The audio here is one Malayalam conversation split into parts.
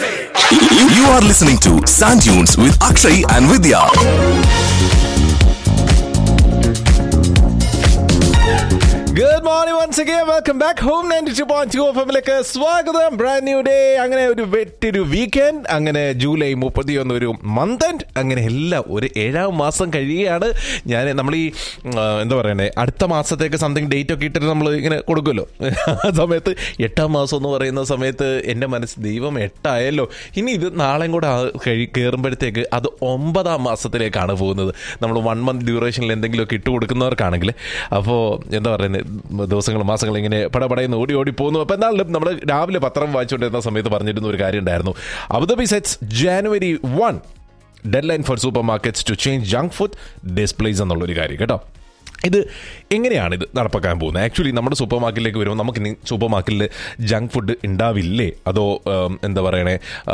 You are listening to Sand Dunes with Akshay and Vidya. Good morning once again welcome back home ninety two point two F എമ്മിലേക്ക് സ്വാഗതം ബ്രാൻഡ് ന്യൂ ഡേ അങ്ങനെ ഒരു വെറ്റൊരു വീക്കെൻഡ് അങ്ങനെ ജൂലൈ മുപ്പത്തിയൊന്ന് ഒരു മന്ത് എൻഡ് അങ്ങനെ എല്ലാം ഒരു ഏഴാം മാസം കഴിയുകയാണ് ഞാൻ നമ്മൾ ഈ ആ, എന്താ പറയണേ അടുത്ത മാസത്തേക്ക് സംതിങ് ഡേറ്റ് ഒക്കെ ഇട്ടിട്ട് നമ്മൾ ഇങ്ങനെ കൊടുക്കുമല്ലോ ആ സമയത്ത് എട്ടാം മാസം എന്ന് പറയുന്ന സമയത്ത് എൻ്റെ മനസ്സ് ദൈവം എട്ടായല്ലോ ഇനി ഇത് നാളെയും കൂടെ ആ കഴി കയറുമ്പോഴത്തേക്ക് അത് ഒമ്പതാം മാസത്തിലേക്കാണ് പോകുന്നത് നമ്മൾ വൺ മന്ത് ഡ്യൂറേഷനിൽ എന്തെങ്കിലുമൊക്കെ ഇട്ട് കൊടുക്കുന്നവർക്കാണെങ്കിൽ അപ്പോൾ എന്താ പറയുന്നത് ദിവസങ്ങൾ മാസങ്ങൾ ഇങ്ങനെ പടപടയെന്ന് ഓടി ഓടി പോകുന്നു അപ്പോൾ എന്നാലും നമ്മൾ രാവിലെ പത്രം വായിച്ചുകൊണ്ടിരുന്ന സമയത്ത് പറഞ്ഞിരുന്ന ഒരു കാര്യം ഉണ്ടായിരുന്നു Abu Dhabi sets January one deadline for supermarkets to change junk food displays എന്നുള്ളൊരു കാര്യം കേട്ടോ ഇത് എങ്ങനെയാണ് ഇത് നടപ്പാക്കാൻ പോകുന്നത് ആക്ച്വലി നമ്മുടെ സൂപ്പർ മാർക്കറ്റിലേക്ക് വരുമ്പോൾ നമുക്ക് ഇനി സൂപ്പർ മാർക്കറ്റിൽ ജങ്ക് ഫുഡ് ഉണ്ടാവില്ലേ അതോ ഉം, എന്താ പറയണേ ആ,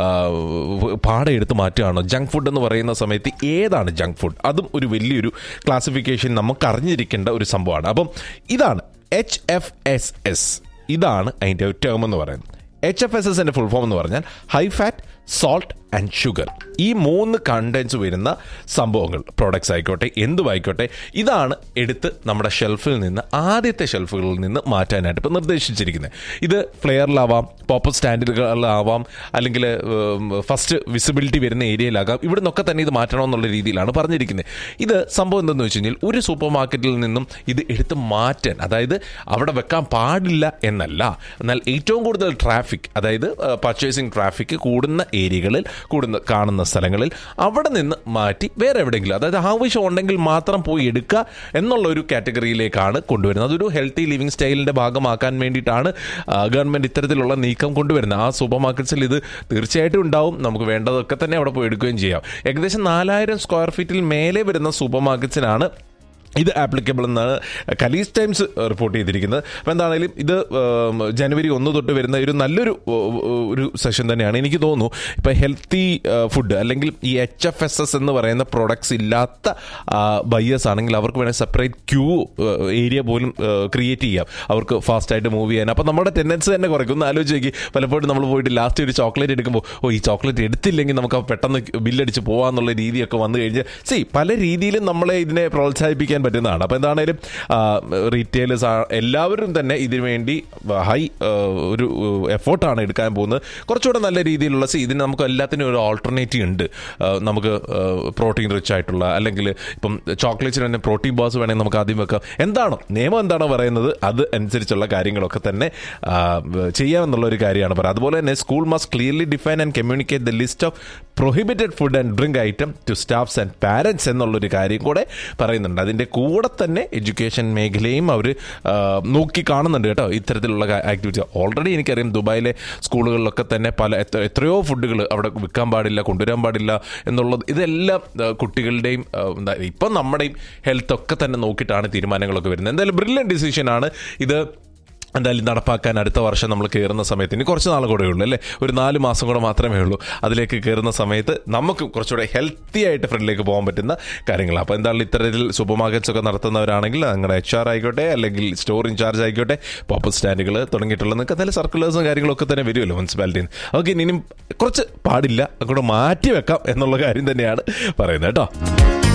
പാടെ എടുത്ത് മാറ്റുകയാണോ ജങ്ക് ഫുഡ് എന്ന് പറയുന്ന സമയത്ത് ഏതാണ് ജങ്ക് ഫുഡ് അതും ഒരു വലിയൊരു ക്ലാസിഫിക്കേഷൻ നമുക്ക് അറിഞ്ഞിരിക്കേണ്ട ഒരു സംഭവമാണ് അപ്പം ഇതാണ് എച്ച് എഫ് എസ് എസ് ഇതാണ് അതിൻ്റെ ടേം എന്ന് പറയുന്നത് എച്ച് എഫ് എസ് എസിൻ്റെ ഫുൾ ഫോം എന്ന് പറഞ്ഞാൽ high fat salt and sugar ഈ മൂന്ന് കണ്ടൻസ് വരുന്ന സംഭവങ്ങൾ പ്രോഡക്ട്സ് ആയിക്കോട്ടെ എന്തും ആയിക്കോട്ടെ ഇതാണ് എടുത്ത് നമ്മുടെ ഷെൽഫിൽ നിന്ന് ആദ്യത്തെ ഷെൽഫുകളിൽ നിന്ന് മാറ്റാനായിട്ട് ഇപ്പോൾ നിർദ്ദേശിച്ചിരിക്കുന്നത് ഇത് ഫ്ലെയറിലാവാം പോപ്പർ സ്റ്റാൻഡുകളിലാവാം അല്ലെങ്കിൽ ഫസ്റ്റ് വിസിബിലിറ്റി വരുന്ന ഏരിയയിലാകാം ഇവിടെ നിന്നൊക്കെ തന്നെ ഇത് മാറ്റണമെന്നുള്ള രീതിയിലാണ് പറഞ്ഞിരിക്കുന്നത് ഇത് സംഭവം എന്തെന്ന് വെച്ച് കഴിഞ്ഞാൽ ഒരു സൂപ്പർ മാർക്കറ്റിൽ നിന്നും ഇത് എടുത്ത് മാറ്റാൻ അതായത് അവിടെ വെക്കാൻ പാടില്ല എന്നല്ല എന്നാൽ ഏറ്റവും കൂടുതൽ ട്രാഫിക് അതായത് പർച്ചേസിങ് ട്രാഫിക് കൂടുന്ന ഏരിയകളിൽ കൂടുന്ന കാണുന്ന സ്ഥലങ്ങളിൽ അവിടെ നിന്ന് മാറ്റി വേറെ എവിടെയെങ്കിലും അതായത് ആവശ്യം ഉണ്ടെങ്കിൽ മാത്രം പോയി എടുക്കുക എന്നുള്ള ഒരു കാറ്റഗറിയിലേക്കാണ് കൊണ്ടുവരുന്നത് അതൊരു ഹെൽത്തി ലിവിങ് സ്റ്റൈലിന്റെ ഭാഗമാക്കാൻ വേണ്ടിയിട്ടാണ് ആ, ഗവൺമെന്റ് ഇത്തരത്തിലുള്ള നീക്കം കൊണ്ടുവരുന്നത് ആ സൂപ്പർ മാർക്കറ്റ്സിൽ ഇത് തീർച്ചയായിട്ടും ഉണ്ടാവും നമുക്ക് വേണ്ടതൊക്കെ തന്നെ അവിടെ പോയി എടുക്കുകയും ചെയ്യാം ഏകദേശം നാലായിരം സ്ക്വയർ ഫീറ്റിൽ മേലെ വരുന്ന സൂപ്പർ മാർക്കറ്റ്സിനാണ് ഇത് ആപ്ലിക്കബിൾ എന്നാണ് കലീസ് ടൈംസ് റിപ്പോർട്ട് ചെയ്തിരിക്കുന്നത് അപ്പോൾ എന്താണെങ്കിലും ഇത് ഉം, ജനുവരി ഒന്ന് തൊട്ട് വരുന്ന ഒരു നല്ലൊരു ഉ- ഉ- ഒരു സെഷൻ തന്നെയാണ് എനിക്ക് തോന്നുന്നു ഇപ്പോൾ ഹെൽത്തി ഫുഡ് അല്ലെങ്കിൽ ഈ എച്ച് എഫ് എസ് എസ് എന്ന് പറയുന്ന പ്രൊഡക്ട്സ് ഇല്ലാത്ത ബയ്യേഴ്സ് ആണെങ്കിൽ അവർക്ക് വേണമെങ്കിൽ സെപ്പറേറ്റ് ക്യൂ ഏരിയ പോലും ക്രിയേറ്റ് ചെയ്യാം അവർക്ക് ഫാസ്റ്റായിട്ട് മൂവ് ചെയ്യാൻ അപ്പോൾ നമ്മുടെ ടെൻഡൻസ് തന്നെ കുറയ്ക്കും ഒന്ന് ആലോചിച്ച് നോക്കി പലപ്പോഴും നമ്മൾ പോയിട്ട് ലാസ്റ്റ് ഒരു ചോക്ലേറ്റ് എടുക്കുമ്പോൾ ഓ ഈ ചോക്ലേറ്റ് എടുത്തില്ലെങ്കിൽ നമുക്ക് പെട്ടെന്ന് ബില്ലടിച്ച് പോകാന്നുള്ള രീതിയൊക്കെ വന്നു കഴിഞ്ഞാൽ സി പല രീതിയിലും നമ്മളെ ഇതിനെ പ്രോത്സാഹിപ്പിക്കാൻ പറ്റുന്നതാണ് അപ്പോൾ എന്താണേലും റീറ്റെയിലേഴ്സ് എല്ലാവരും തന്നെ ഇതിനു വേണ്ടി ഹൈ ഒരു എഫേർട്ടാണ് എടുക്കാൻ പോകുന്നത് കുറച്ചുകൂടെ നല്ല രീതിയിലുള്ള സി ഇതിന് നമുക്ക് എല്ലാത്തിനും ഒരു ഓൾട്ടർനേറ്റീവ് ഉണ്ട് ആ, നമുക്ക് പ്രോട്ടീൻ റിച്ച് ആയിട്ടുള്ള അല്ലെങ്കിൽ ഇപ്പം ചോക്ലേറ്റ്സിന് തന്നെ പ്രോട്ടീൻ ബാസ് വേണമെങ്കിൽ നമുക്ക് ആദ്യം വെക്കാം എന്താണോ നിയമം എന്താണോ പറയുന്നത് അത് അനുസരിച്ചുള്ള കാര്യങ്ങളൊക്കെ തന്നെ ആ, ചെയ്യാമെന്നുള്ള ഒരു കാര്യമാണ് പറയുന്നത് അതുപോലെ തന്നെ school must clearly define and communicate the list of prohibited food and drink item to staffs and parents എന്നുള്ളൊരു കാര്യം കൂടെ പറയുന്നുണ്ട് അതിൻ്റെ കൂടെ തന്നെ എഡ്യൂക്കേഷൻ മേഖലയും അവർ നോക്കി കാണുന്നുണ്ട് കേട്ടോ ഇത്തരത്തിലുള്ള ആക്ടിവിറ്റി ഓൾറെഡി എനിക്കറിയാം ദുബായിലെ സ്കൂളുകളിലൊക്കെ തന്നെ പല എത്ര- എത്രയോ ഫുഡുകൾ അവിടെ വിൽക്കാൻ പാടില്ല കൊണ്ടുവരാൻ പാടില്ല എന്നുള്ളത് ഇതെല്ലാം ആ, കുട്ടികളുടെയും ആ, എന്താ ഇപ്പം നമ്മുടെയും ഹെൽത്ത് ഒക്കെ തന്നെ നോക്കിയിട്ടാണ് തീരുമാനങ്ങളൊക്കെ വരുന്നത് എന്തായാലും ബ്രില്യൻ ഡിസിഷനാണ് ഇത് എന്തായാലും നടപ്പാക്കാൻ അടുത്ത വർഷം നമ്മൾ കയറുന്ന സമയത്ത് ഇനി കുറച്ച് നാൾ കൂടെ ഉള്ളൂ അല്ലേ ഒരു നാല് മാസം കൂടെ മാത്രമേ ഉള്ളൂ അതിലേക്ക് കയറുന്ന സമയത്ത് നമുക്ക് കുറച്ചുകൂടെ ഹെൽത്തി ആയിട്ട് ഫ്രണ്ടിലേക്ക് പോകാൻ പറ്റുന്ന കാര്യങ്ങൾ അപ്പോൾ എന്തായാലും ഇത്തരത്തിൽ സൂപ്പർ മാർക്കറ്റ്സ് ഒക്കെ നടത്തുന്നവരാണെങ്കിൽ നിങ്ങളുടെ എച്ച് ആർ ആയിക്കോട്ടെ അല്ലെങ്കിൽ സ്റ്റോർ ഇൻചാർജ് ആയിക്കോട്ടെ പോപ്പർ സ്റ്റാൻഡുകൾ തുടങ്ങിയിട്ടുള്ള നിങ്ങൾക്ക് എന്തായാലും സർക്കുലേഴ്സും കാര്യങ്ങളൊക്കെ തന്നെ വരുമല്ലോ മുനിസിപ്പാലിറ്റിയിൽ ഓക്കെ ഇനിയും കുറച്ച് പാടില്ല അങ്ങോട്ട് മാറ്റി വെക്കാം എന്നുള്ള കാര്യം തന്നെയാണ് പറയുന്നത് കേട്ടോ